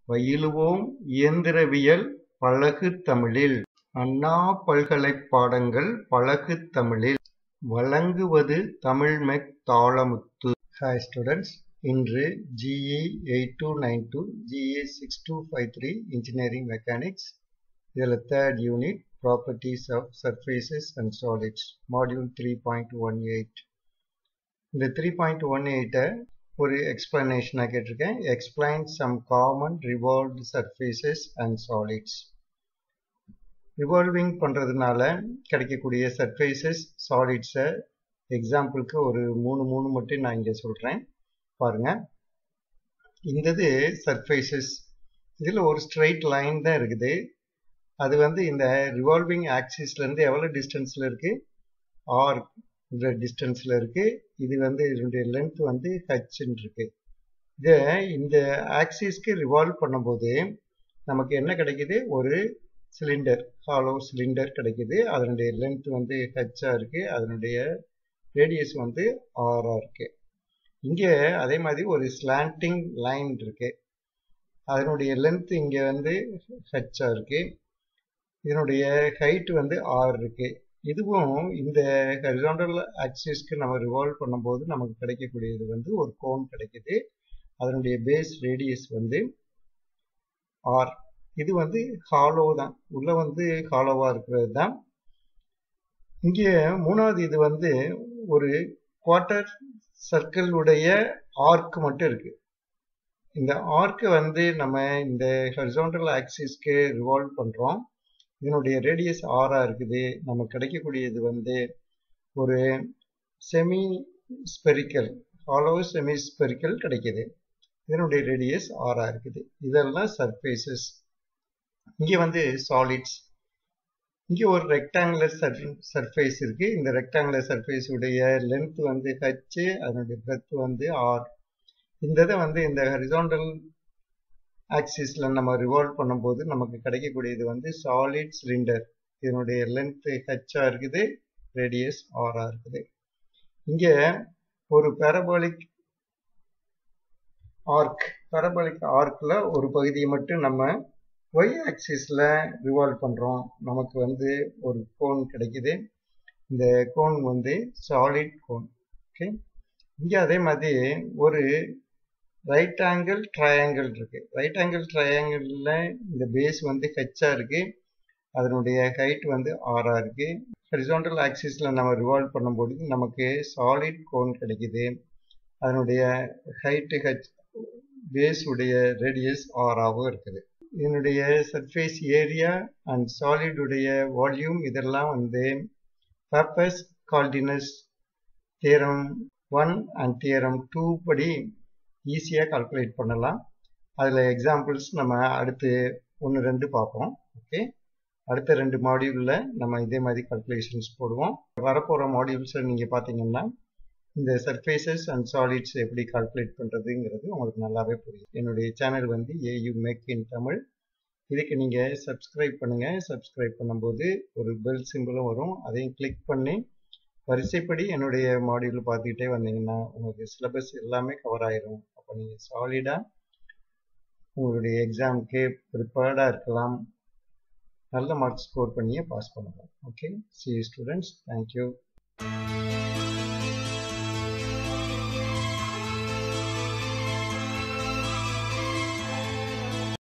பயிலுவோம் இயந்திரவியல் பழகு தமிழில் அண்ணா பல்கலைப் பாடங்கள் பழகு தமிழில் வழங்குவது தமிழ்மெக் தாளமுத்து ஹாய் ஸ்டூடெண்ட்ஸ் இன்று G E eight two nine two G E six two five three engineering mechanics இதில் third unit properties of surfaces and solids module three point one eight இந்த த்ரீ பாயிண்ட் ஒன் எயிட்டை ஒரு எக்ஸ்பிளனேஷனாக கேட்டிருக்கேன் explain some common revolved surfaces and solids revolving பண்ணுறதுனால கிடைக்கக்கூடிய surfaces சாலிட்ஸை எக்ஸாம்பிளுக்கு ஒரு மூணு மூணு மட்டும் நான் இங்கே சொல்கிறேன் பாருங்கள் இந்தது சர்ஃபேசஸ் இதில் ஒரு ஸ்ட்ரெயிட் லைன் தான் இருக்குது அது வந்து இந்த ரிவால்விங் ஆக்சிஸ்லேருந்து எவ்வளோ டிஸ்டன்ஸில் இருக்குது ஆர் இந்த டிஸ்டன்ஸில் இருக்குது இது வந்து இதனுடைய லென்த் வந்து ஹச்ன்னு இருக்கு இதை இந்த ஆக்சிஸ்க்கு ரிவால்வ் பண்ணும்போது நமக்கு என்ன கிடைக்குது ஒரு சிலிண்டர் ஹாலோ சிலிண்டர் கிடைக்குது அதனுடைய லென்த் வந்து ஹச்சாக இருக்குது அதனுடைய ரேடியஸ் வந்து ஆராக இருக்குது இங்கே அதே மாதிரி ஒரு ஸ்லாண்டிங் லைன் இருக்கு அதனுடைய லென்த் இங்கே வந்து ஹச்சாக இருக்கு இதனுடைய ஹைட் வந்து ஆர் இருக்கு இதுவும் இந்த ஹரிசாண்டல் ஆக்சிஸ்க்கு நம்ம ரிவால்வ் பண்ணும்போது நமக்கு கிடைக்கக்கூடியது வந்து ஒரு கோன் கிடைக்குது அதனுடைய பேஸ் ரேடியஸ் வந்து ஆர் இது வந்து ஹாலோ தான் உள்ள வந்து ஹாலோவா இருக்கிறது தான் இங்கே மூணாவது இது வந்து ஒரு குவார்டர் சர்க்கிளுடைய ஆர்க் மட்டும் இருக்கு இந்த ஆர்க்கை வந்து நம்ம இந்த ஹரிசாண்டல் ஆக்சிஸ்க்கு ரிவால்வ் பண்றோம் இதனுடைய ரேடியஸ் ஆரா இருக்குது நமக்கு கிடைக்கக்கூடியது வந்து ஒரு semi spherical hollow semi spherical கிடைக்குது இதனுடைய ரேடியஸ் ஆரா இருக்குது இதெல்லாம் சர்ஃபேசஸ் இங்கே வந்து சாலிட்ஸ் இங்கே ஒரு ரெக்டாங்குலர் சர்ஃபேஸ் இருக்கு இந்த ரெக்டாங்குலர் சர்ஃபேஸ் உடைய லென்த் வந்து ஹச் அதனுடைய பிரெத் வந்து ஆர் இந்த இதை வந்து இந்த ஹரிசாண்டல் ஆக்சிஸ்ல நம்ம ரிவால்வ் பண்ணும்போது நமக்கு கிடைக்கக்கூடியது வந்து சாலிட் சிலிண்டர் இதனுடைய லென்த் ஹெச்சா இருக்குது ரேடியஸ் ஆரா இருக்குது இங்க ஒரு பேரபாலிக் ஆர்க் பேரபாலிக் ஆர்க்ல ஒரு பகுதியை மட்டும் நம்ம ஒய் ஆக்சிஸ்ல ரிவால்வ் பண்றோம் நமக்கு வந்து ஒரு கோன் கிடைக்குது இந்த கோன் வந்து சாலிட் கோன் ஓகே இங்க அதே மாதிரி ஒரு ரைட் ஆங்கிள் ட்ரையாங்கிள் இருக்கு ரைட் ஆங்கிள் ட்ரையாங்கிளில் இந்த பேஸ் வந்து ஹெச்சா இருக்கு அதனுடைய ஹைட் வந்து ஆரா இருக்கு ஹரிசாண்டல் ஆக்சிஸில் நம்ம ரிவால்வ் பண்ணும்போது நமக்கு சாலிட் கோன் கிடைக்குது அதனுடைய ஹைட்டு ஹெச் பேஸ் உடைய ரேடியஸ் ஆராகவும் இருக்குது இதனுடைய சர்ஃபேஸ் ஏரியா அண்ட் சாலிட் உடைய வால்யூம் இதெல்லாம் வந்து Pappus Guldinus theorem one and theorem two படி ஈஸியாக கால்குலேட் பண்ணலாம் அதில் எக்ஸாம்பிள்ஸ் நம்ம அடுத்து ஒன்று ரெண்டு பார்ப்போம் ஓகே அடுத்த ரெண்டு மாடியூலில் நம்ம இதே மாதிரி கால்குலேஷன்ஸ் போடுவோம் வரப்போகிற மாடியூல்ஸை நீங்கள் பார்த்தீங்கன்னா இந்த சர்ஃபேசஸ் அண்ட் சாலிட்ஸ் எப்படி கால்குலேட் பண்ணுறதுங்கிறது உங்களுக்கு நல்லாவே புரியும் என்னுடைய சேனல் வந்து ஏயு மேக் இன் தமிழ் இதுக்கு நீங்கள் சப்ஸ்கிரைப் பண்ணுங்கள் சப்ஸ்கிரைப் பண்ணும்போது ஒரு பெல் சிம்பிளும் வரும் அதையும் கிளிக் பண்ணி வரிசைப்படி என்னுடைய மாடியூல் பார்த்துக்கிட்டே வந்தீங்கன்னா உங்களுக்கு சிலபஸ் எல்லாமே கவர் ஆயிரும் அப்போ நீங்கள் சாலிடாக உங்களுடைய எக்ஸாமுக்கு ப்ரிப்பேர்டாக இருக்கலாம் நல்ல மார்க் ஸ்கோர் பண்ணியே பாஸ் பண்ணலாம் ஓகே சி ஸ்டூடெண்ட்ஸ் தேங்க்யூ